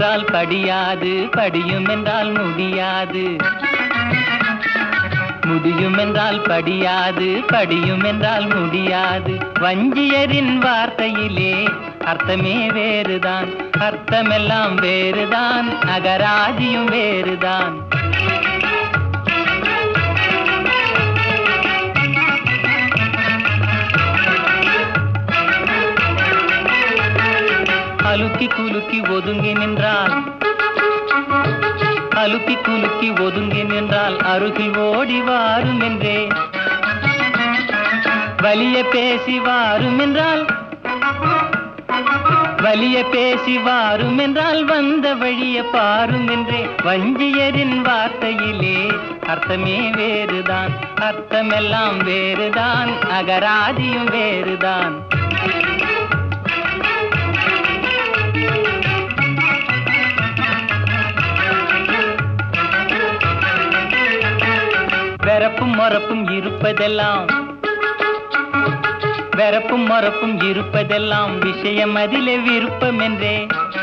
என்றால் படியாது படியும் என்றால் முடியாது முடியும் என்றால் படியாது படியும் என்றால் முடியாது வஞ்சியரின் வார்த்தையிலே அர்த்தமே வேறுதான் அர்த்தமெல்லாம் வேறுதான் அகராதியும் வேறுதான் அலுக்கி குலுக்கி ஒதுங்கி நின்றால் அலுக்கி குலுக்கி ஒதுங்கி நின்றால் அருகில் ஓடி வாரும் என்றே வலிய பேசி வாரும் என்றால் வலிய பேசி வாரும் என்றால் வந்த வழிய பாரும் என்றே வஞ்சியரின் வார்த்தையிலே அர்த்தமே வேறுதான் அர்த்தமெல்லாம் வேறுதான் அகராதியும் வேறுதான் வெறப்பும் மொறப்பும் இருப்பதெல்லாம் வெறப்பும் மொறப்பும் இருப்பதெல்லாம் விஷயம் அதிலே விருப்பம் என்றே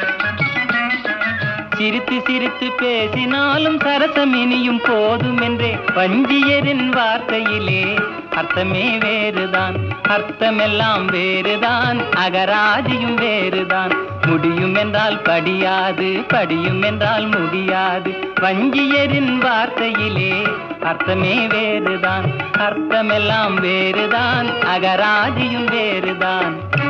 சிரித்து சிரித்து பேசினாலும் சரசம் இனியும் போதும் என்றே வஞ்சியரின் வார்த்தையிலே அர்த்தமே வேறுதான் அர்த்தமெல்லாம் வேறுதான் அகராதியும் வேறுதான் முடியும் என்றால் படியாது படியும் என்றால் முடியாது வஞ்சியரின் வார்த்தையிலே அர்த்தமே வேறுதான் அர்த்தமெல்லாம் வேறுதான் அகராதியும் வேறுதான்